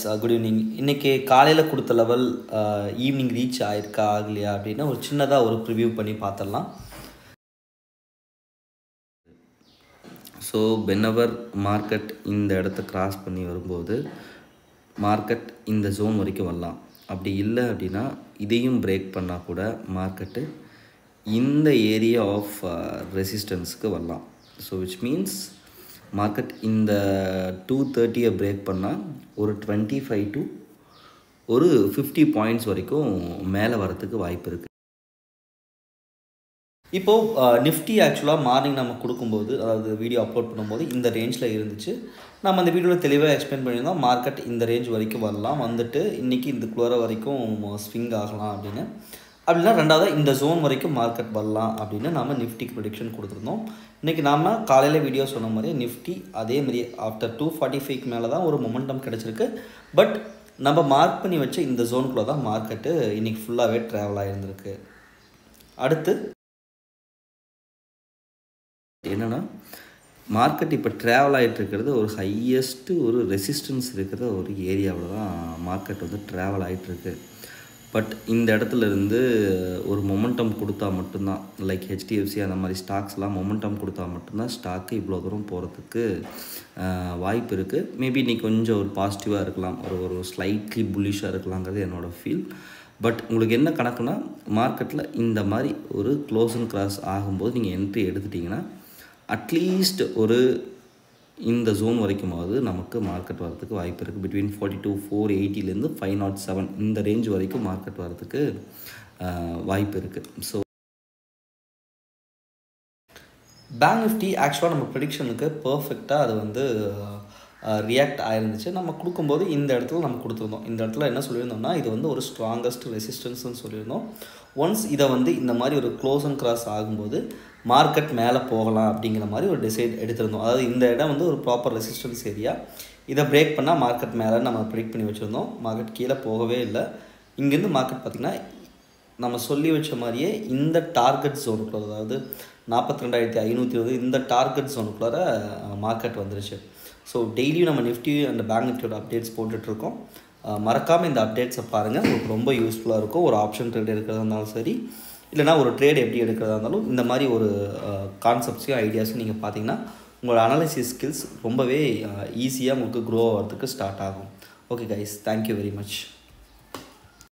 good evening இன்றைக்கி காலையில் கொடுத்த லெவல் ஈவினிங் ரீச் ஆயிருக்கா ஆகலையா அப்படின்னு ஒரு சின்னதாக ஒரு ப்ரிவ்யூ பண்ணி பார்த்துடலாம் ஸோ வென்னவர் மார்க்கெட் இந்த இடத்த கிராஸ் பண்ணி வரும்போது மார்க்கெட் இந்த ஜோன் வரைக்கும் வரலாம் அப்படி இல்லை அப்படின்னா இதையும் பிரேக் பண்ணால் கூட மார்க்கெட்டு இந்த ஏரியா ஆஃப் ரெசிஸ்டன்ஸுக்கு வரலாம் ஸோ விச் மீன்ஸ் மார்க்கெட் இந்த டூ தேர்ட்டியை பிரேக் பண்ணால் ஒரு டுவெண்ட்டி ஃபைவ் டு ஒரு ஃபிஃப்டி பாயிண்ட்ஸ் வரைக்கும் மேலே வரத்துக்கு வாய்ப்பு இருக்குது இப்போது நிஃப்டி ஆக்சுவலாக மார்னிங் நம்ம கொடுக்கும்போது அதாவது வீடியோ அப்லோட் பண்ணும்போது இந்த ரேஞ்சில் இருந்துச்சு நம்ம அந்த வீடியோவில் தெளிவாக எக்ஸ்பிளைன் பண்ணியிருந்தோம் மார்க்கெட் இந்த ரேஞ்ச் வரைக்கும் வரலாம் வந்துட்டு இன்றைக்கி இந்த குளோர வரைக்கும் ஸ்விங் ஆகலாம் அப்படின்னு அப்படின்னா ரெண்டாவது இந்த ஜோன் வரைக்கும் மார்க்கெட் வரலாம் அப்படின்னு நாம் நிஃப்டிக்கு ப்ரொடிக்ஷன் கொடுத்துருந்தோம் இன்றைக்கி நாம் காலையில் வீடியோ சொன்ன மாதிரி நிஃப்டி அதேமாரி ஆஃப்டர் டூ ஃபார்ட்டி ஃபைவ்க்கு மேலே தான் ஒரு மொமெண்டம் கிடச்சிருக்கு பட் நம்ம மார்க் பண்ணி வச்ச இந்த ஜோனுக்குள்ளே தான் மார்க்கெட்டு இன்றைக்கி ஃபுல்லாகவே ட்ராவல் ஆகிருந்திருக்கு அடுத்து என்னென்னா மார்க்கெட் இப்போ ட்ராவல் ஆகிட்டு இருக்கிறது ஒரு ஹையஸ்ட்டு ஒரு ரெசிஸ்டன்ஸ் இருக்கிற ஒரு ஏரியாவில் தான் மார்க்கெட் வந்து ட்ராவல் ஆகிட்டுருக்கு பட் இந்த இடத்துல இருந்து ஒரு மொமெண்டம் கொடுத்தா மட்டும்தான் லைக் ஹெச்டிஎஃப்சி அந்த மாதிரி ஸ்டாக்ஸ்லாம் மொமெண்டம் கொடுத்தா மட்டும்தான் ஸ்டாக்கு இவ்வளோ தூரம் போகிறதுக்கு வாய்ப்பு இருக்குது மேபி நீ கொஞ்சம் ஒரு பாசிட்டிவாக இருக்கலாம் ஒரு ஒரு ஸ்லைட்லி புல்லிஷாக இருக்கலாங்கிறது என்னோடய ஃபீல் பட் உங்களுக்கு என்ன கணக்குனா மார்க்கெட்டில் இந்த மாதிரி ஒரு க்ளோஸ் அண்ட் கிராஸ் ஆகும்போது நீங்கள் என்ட்ரி எடுத்துட்டிங்கன்னா அட்லீஸ்ட் ஒரு இந்த ஜோன் வரைக்குமாவது நமக்கு மார்க்கெட் வரதுக்கு வாய்ப்பு இருக்குது பிட்வீன் ஃபார்ட்டி டூ ஃபோர் எயிட்டிலேருந்து ஃபைவ் நாட் செவன் இந்த ரேஞ்ச் வரைக்கும் மார்க்கெட் வரதுக்கு வாய்ப்பு இருக்குது ஸோ பேங்க் நிஃப்டி ஆக்சுவலாக நம்ம ப்ரெடிக்ஷனுக்கு பர்ஃபெக்டாக அது வந்து ரியாக்ட் ஆயிருந்துச்சு நம்ம கொடுக்கும்போது இந்த இடத்துல நம்ம கொடுத்துருந்தோம் இந்த இடத்துல என்ன சொல்லியிருந்தோம்னா இது வந்து ஒரு ஸ்ட்ராங்கஸ்ட் ரெசிஸ்டன்ஸ்னு சொல்லியிருந்தோம் ஒன்ஸ் இதை வந்து இந்த மாதிரி ஒரு க்ளோஸ் அண்ட் கிராஸ் ஆகும்போது மார்க்கெட் மேலே போகலாம் அப்படிங்கிற மாதிரி ஒரு டிசைட் எடுத்திருந்தோம் அதாவது இந்த இடம் வந்து ஒரு ப்ராப்பர் ரெசிஸ்டன்ஸ் ஏரியா இதை பிரேக் பண்ணால் மார்க்கெட் மேலே நம்ம ப்ரிடிக் பண்ணி வச்சுருந்தோம் மார்க்கெட் கீழே போகவே இல்லை இங்கேருந்து மார்க்கெட் பார்த்திங்கன்னா நம்ம சொல்லி வச்ச மாதிரியே இந்த டார்கெட் ஜோனுக்குள்ள அதாவது நாற்பத்தி ரெண்டாயிரத்தி ஐநூற்றி வந்து இந்த டார்கெட் ஜோனுக்குள்ளார மார்க்கெட் வந்துருச்சு ஸோ டெய்லியும் நம்ம நிஃப்டி அண்ட் பேங்க் நிஃப்டியோட அப்டேட்ஸ் போட்டுட்ருக்கோம் மறக்காமல் இந்த அப்டேட்ஸை பாருங்கள் உங்களுக்கு ரொம்ப யூஸ்ஃபுல்லாக இருக்கும் ஒரு ஆப்ஷன் ட்ரேட் எடுக்கிறதா இருந்தாலும் சரி இல்லைனா ஒரு ட்ரேட் எப்படி எடுக்கிறதா இருந்தாலும் இந்த மாதிரி ஒரு கான்செப்ட்ஸையும் ஐடியாஸையும் நீங்கள் பார்த்தீங்கன்னா உங்களோட அனாலிசிஸ் ஸ்கில்ஸ் ரொம்பவே ஈஸியாக உங்களுக்கு க்ரோ ஆகிறதுக்கு ஸ்டார்ட் ஆகும் okay guys thank you very much